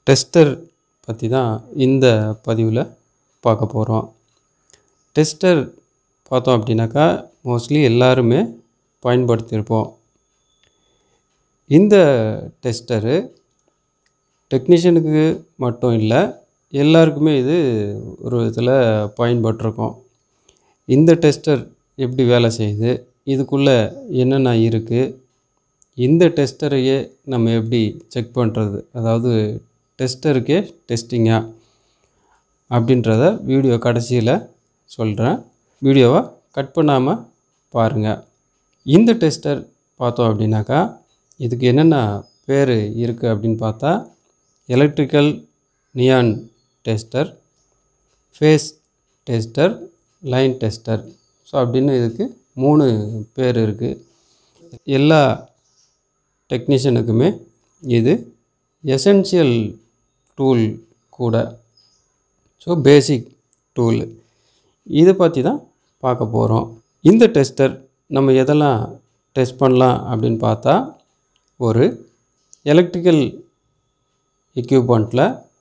tester பற்றி தான் இந்த பதிவில் பார்க்க போகிறோம் டெஸ்டர் பார்த்தோம் அப்படின்னாக்கா மோஸ்ட்லி எல்லாருமே பயன்படுத்தியிருப்போம் இந்த டெஸ்டரு டெக்னீஷியனுக்கு மட்டும் இல்லை எல்லாருக்குமே இது ஒரு விதத்தில் பயன்பட்டிருக்கும் இந்த டெஸ்டர் எப்படி வேலை செய்யுது இதுக்குள்ளே என்னென்ன இருக்குது இந்த டெஸ்டரையே நம்ம எப்படி செக் பண்ணுறது அதாவது டெஸ்டருக்கே டெஸ்டிங்கா அப்படின்றத வீடியோ கடைசியில் சொல்கிறேன் வீடியோவை கட் பண்ணாமல் பாருங்கள் இந்த டெஸ்டர் பார்த்தோம் அப்படின்னாக்கா இதுக்கு என்னென்ன பேர் இருக்குது அப்படின்னு பார்த்தா electrical neon tester phase tester line tester so அப்படின்னு இதுக்கு மூணு பேர் இருக்குது எல்லா டெக்னீஷியனுக்குமே இது எசென்ஷியல் டூல் கூட ஸோ பேசிக் டூல் இதை பற்றி தான் பார்க்க போகிறோம் இந்த டெஸ்டர் நம்ம எதெல்லாம் டெஸ்ட் பண்ணலாம் அப்படின்னு பார்த்தா ஒரு எலக்ட்ரிக்கல் எக்யூப்மெண்ட்டில்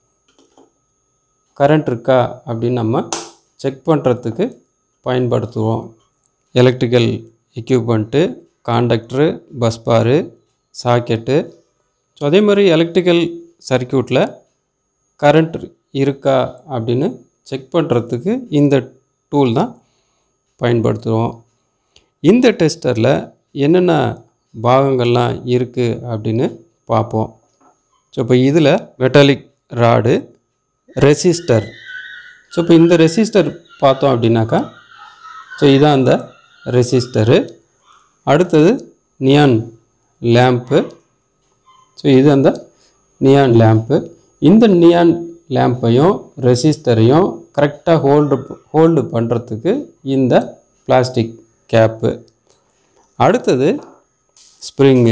கரண்ட் இருக்கா அப்படின்னு நம்ம செக் பண்ணுறதுக்கு பயன்படுத்துவோம் electrical equipment conductor bus bar socket so அதே மாதிரி எலக்ட்ரிக்கல் சர்க்கியூட்டில் கரண்ட் இருக்கா அப்படின்னு செக் பண்ணுறதுக்கு இந்த டூல் தான் பயன்படுத்துவோம் இந்த டெஸ்டரில் என்னென்ன பாகங்கள்லாம் இருக்குது அப்படின்னு பார்ப்போம் ஸோ இப்போ இதில் மெட்டாலிக் ராடு ரெசிஸ்டர் ஸோ இப்போ இந்த ரெசிஸ்டர் பார்த்தோம் அப்படின்னாக்கா ஸோ இதான் அந்த ரெசிஸ்டரு அடுத்தது நியான் லேம்ப்பு ஸோ இது அந்த நியான் லேம்ப்பு இந்த நியான் லேம்பையும் ரெசிஸ்டரையும் கரெக்டாக ஹோல்டு ஹோல்டு பண்ணுறதுக்கு இந்த பிளாஸ்டிக் கேப்பு அடுத்தது ஸ்ப்ரிங்கு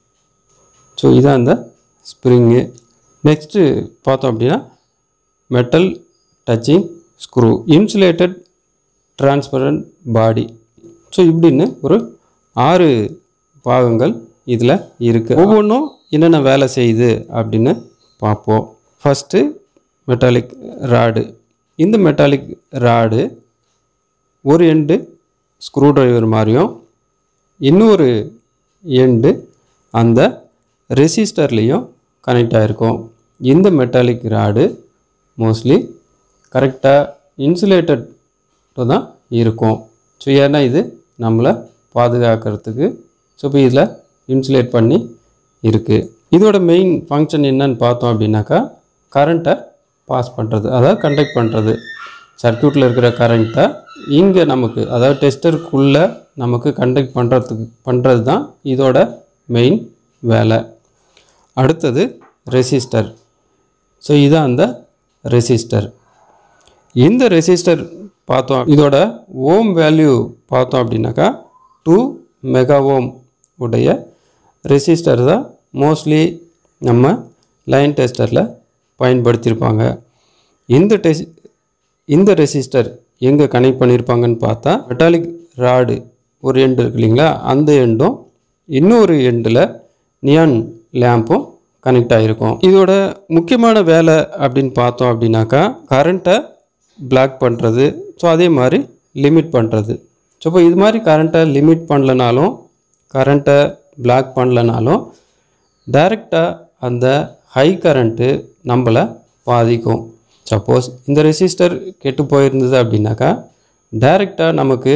ஸோ இதான் அந்த ஸ்ப்ரிங்கு நெக்ஸ்ட்டு பார்த்தோம் அப்படின்னா metal touching screw insulated transparent body so இப்படின்னு ஒரு ஆறு பாகங்கள் இதில் இருக்குது ஒவ்வொன்றும் என்னென்ன வேலை செய்யுது அப்படின்னு பார்ப்போம் ஃபஸ்ட்டு மெட்டாலிக் ராடு இந்த மெட்டாலிக் ராடு ஒரு எண்டு ஸ்க்ரூ டிரைவர் மாதிரியும் இன்னொரு எண்டு அந்த ரெசிஸ்டர்லேயும் கனெக்ட் ஆகிருக்கும் இந்த மெட்டாலிக் ராடு மோஸ்ட்லி கரெக்டாக இன்சுலேட்டட் தான் இருக்கும் ஸோ ஏன்னா இது நம்மளை பாதுகாக்கிறதுக்கு ஸோ இப்போ இதில் இன்சுலேட் பண்ணி இருக்குது இதோட மெயின் ஃபங்க்ஷன் என்னன்னு பார்த்தோம் அப்படின்னாக்கா கரண்ட்டை பாஸ் பண்ணுறது அதாவது கண்டக்ட் பண்ணுறது சர்க்யூட்டில் இருக்கிற கரண்ட்டை இங்கே நமக்கு அதாவது டெஸ்டருக்குள்ளே நமக்கு கண்டக்ட் பண்ணுறதுக்கு பண்ணுறது தான் இதோட மெயின் வேலை அடுத்தது ரெசிஸ்டர் ஸோ இதான் அந்த ரெசிஸ்டர் இந்த ரெசிஸ்டர் பார்த்தோம் இதோட ஓம் வேல்யூ பார்த்தோம் அப்படின்னாக்கா டூ மெகா ஓம் உடைய ரெசிஸ்டர் தான் மோஸ்ட்லி நம்ம லைன் டெஸ்டரில் பயன்படுத்தியிருப்பாங்க இந்த டெஸ் இந்த ரெசிஸ்டர் எங்கே கனெக்ட் பண்ணியிருப்பாங்கன்னு பார்த்தா மெட்டாலிக் ராடு ஒரு எண்டு இருக்கு இல்லைங்களா அந்த எண்டும் இன்னொரு எண்டில் நியான் லேம்பும் கனெக்ட் ஆகிருக்கும் இதோட முக்கியமான வேலை அப்படின்னு பார்த்தோம் அப்படின்னாக்கா கரண்ட்டை பிளாக் பண்ணுறது ஸோ அதே மாதிரி லிமிட் பண்ணுறது ஸோ இப்போ இது மாதிரி கரண்ட்டை லிமிட் பண்ணலனாலும் கரண்ட்டை பிளாக் பண்ணலனாலும் டைரெக்டாக அந்த ஹை கரண்ட்டு நம்மளை பாதிக்கும் சப்போஸ் இந்த ரெசிஸ்டர் கெட்டு போயிருந்தது அப்படின்னாக்கா டைரெக்டாக நமக்கு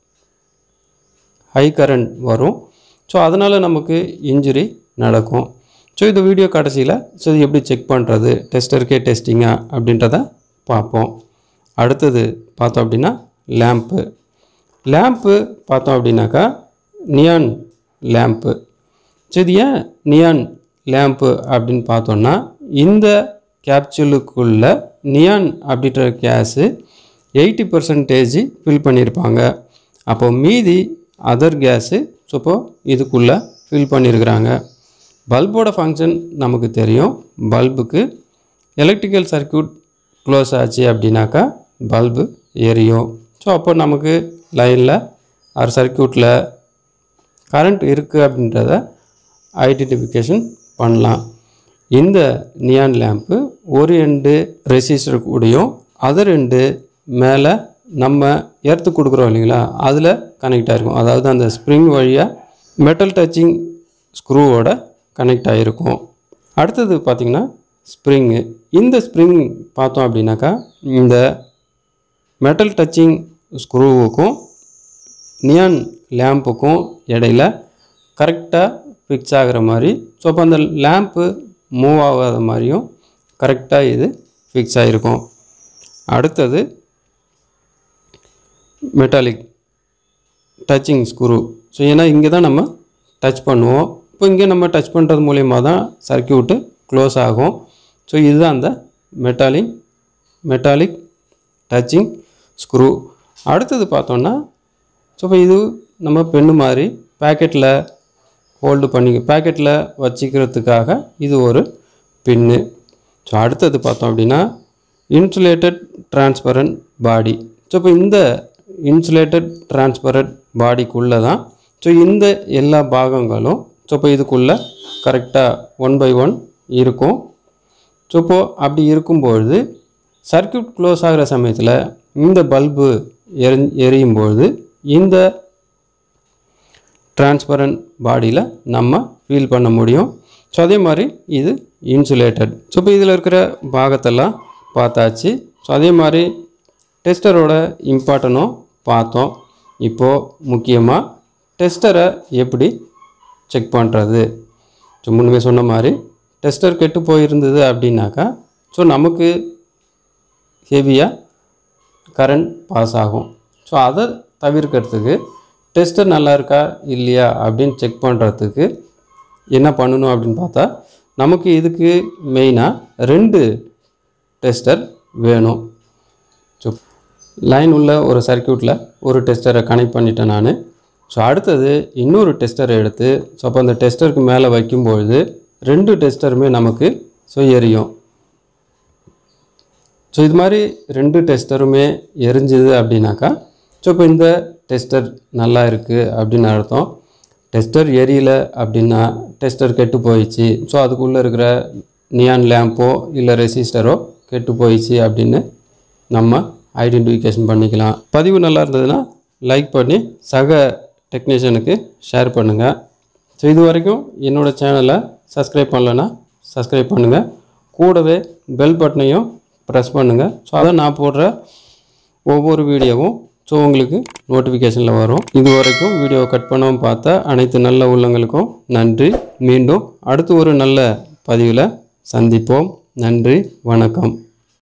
ஹை கரண்ட் வரும் ஸோ அதனால் நமக்கு இன்ஜுரி நடக்கும் ஸோ இந்த வீடியோ கடைசியில் ஸோ இது எப்படி செக் பண்ணுறது டெஸ்டருக்கே டெஸ்டிங்கா அப்படின்றத பார்ப்போம் அடுத்தது பார்த்தோம் அப்படின்னா லேம்ப்பு லேம்ப்பு பார்த்தோம் அப்படின்னாக்கா நியான் லேம்ப்பு ஸோ இது ஏன் நியான் லேம்ப்பு அப்படின்னு பார்த்தோன்னா இந்த கேப்சூலுக்குள்ள நியான் அப்படின்ற கேஸு எயிட்டி பர்சன்டேஜ் ஃபில் பண்ணியிருப்பாங்க அப்போ மீதி அதர் கேஸு ஸோ இப்போ இதுக்குள்ளே ஃபில் பண்ணியிருக்கிறாங்க பல்போட ஃபங்க்ஷன் நமக்கு தெரியும் பல்புக்கு எலக்ட்ரிக்கல் சர்க்யூட் க்ளோஸ் ஆச்சு அப்படின்னாக்கா பல்பு எரியும் ஸோ அப்போ நமக்கு லைனில் ஆர் சர்க்யூட்டில் கரண்ட் இருக்குது அப்படின்றத ஐடென்டிஃபிகேஷன் பண்ணலாம் இந்த நியான் லேம்ப்பு ஒரு எண்டு ரெசிஸ்டர் கூடயும் அதர் ரெண்டு மேலே நம்ம எர்த்து கொடுக்குறோம் இல்லைங்களா அதில் கனெக்ட் ஆகிருக்கும் அதாவது அந்த ஸ்ப்ரிங் வழியாக மெட்டல் டச்சிங் ஸ்க்ரூவோட கனெக்ட் ஆகிருக்கும் அடுத்தது பார்த்திங்கன்னா ஸ்ப்ரிங்கு இந்த ஸ்ப்ரிங் பார்த்தோம் அப்படின்னாக்கா இந்த மெட்டல் டச்சிங் ஸ்க்ரூவுக்கும் நியான் லேம்புக்கும் இடையில கரெக்டாக ஃபிக்ஸ் ஆகிற மாதிரி ஸோ அப்போ அந்த லேம்ப்பு மூவ் ஆகாத மாதிரியும் கரெக்டாக இது ஃபிக்ஸ் ஆகிருக்கும் அடுத்தது மெட்டாலிக் டச்சிங் ஸ்க்ரூ ஸோ ஏன்னா இங்கே தான் நம்ம டச் பண்ணுவோம் இப்போ இங்கே நம்ம டச் பண்ணுறது மூலிமா தான் சர்க்கியூட்டு க்ளோஸ் ஆகும் ஸோ இதுதான் அந்த மெட்டாலிக் மெட்டாலிக் டச்சிங் ஸ்க்ரூ அடுத்தது பார்த்தோன்னா ஸோ இப்போ இது நம்ம பெண்ணு மாதிரி பேக்கெட்டில் ஹோல்டு பண்ணி பேக்கெட்டில் வச்சுக்கிறதுக்காக இது ஒரு பின்னு ஸோ அடுத்தது பார்த்தோம் அப்படின்னா இன்சுலேட்டட் டிரான்ஸ்பரண்ட் பாடி ஸோ இப்போ இந்த இன்சுலேட்டட் டிரான்ஸ்பரண்ட் பாடிக்குள்ளே தான் ஸோ இந்த எல்லா பாகங்களும் ஸோ இப்போ இதுக்குள்ளே கரெக்டாக ஒன் பை ஒன் இருக்கும் ஸோ இப்போது அப்படி இருக்கும்பொழுது சர்க்யூட் க்ளோஸ் ஆகிற சமயத்தில் இந்த பல்பு எரி எரியும் பொழுது இந்த டிரான்ஸ்பரண்ட் பாடியில் நம்ம ஃபீல் பண்ண முடியும் ஸோ அதே மாதிரி இது இன்சுலேட்டட் ஸோ இப்போ இதில் இருக்கிற பாகத்தெல்லாம் பார்த்தாச்சு ஸோ அதே மாதிரி டெஸ்டரோட இம்பார்ட்டனும் பார்த்தோம் இப்போது முக்கியமாக டெஸ்டரை எப்படி செக் பண்ணுறது ஸோ முன்னமே சொன்ன மாதிரி டெஸ்டர் கெட்டு போயிருந்தது அப்படின்னாக்கா ஸோ நமக்கு ஹெவியாக கரண்ட் பாஸ் ஆகும் ஸோ அதை தவிர்க்கிறதுக்கு டெஸ்டர் நல்லா இருக்கா இல்லையா அப்படின்னு செக் பண்ணுறதுக்கு என்ன பண்ணணும் அப்படின்னு பார்த்தா நமக்கு இதுக்கு மெயினாக ரெண்டு டெஸ்டர் வேணும் ஸோ லைன் உள்ள ஒரு சர்க்யூட்டில் ஒரு டெஸ்டரை கனெக்ட் பண்ணிட்டேன் நான் ஸோ அடுத்தது இன்னொரு டெஸ்டரை எடுத்து ஸோ அப்போ அந்த டெஸ்டருக்கு மேலே வைக்கும்பொழுது ரெண்டு டெஸ்டருமே நமக்கு ஸோ எரியும் ஸோ இது மாதிரி ரெண்டு டெஸ்டருமே எரிஞ்சுது அப்படின்னாக்கா ஸோ இப்போ இந்த டெஸ்டர் நல்லா இருக்குது அப்படின்னு அர்த்தம் டெஸ்டர் எரியல அப்படின்னா டெஸ்டர் கெட்டு போயிடுச்சு ஸோ அதுக்குள்ளே இருக்கிற நியான் லேம்போ இல்லை ரெசிஸ்டரோ கெட்டு போயிடுச்சு அப்படின்னு நம்ம ஐடென்டிஃபிகேஷன் பண்ணிக்கலாம் பதிவு நல்லா இருந்ததுன்னா லைக் பண்ணி சக டெக்னீஷியனுக்கு ஷேர் பண்ணுங்கள் ஸோ இது வரைக்கும் என்னோடய சேனலை சப்ஸ்கிரைப் பண்ணலைன்னா சப்ஸ்கிரைப் பண்ணுங்கள் கூடவே பெல் பட்டனையும் ப்ரெஸ் பண்ணுங்கள் ஸோ அதை நான் போடுற ஒவ்வொரு வீடியோவும் ஸோ உங்களுக்கு நோட்டிஃபிகேஷனில் வரும் இது வரைக்கும் வீடியோ கட் பண்ணாமல் பார்த்த அனைத்து நல்ல உள்ளங்களுக்கும் நன்றி மீண்டும் அடுத்து ஒரு நல்ல பதிவில் சந்திப்போம் நன்றி வணக்கம்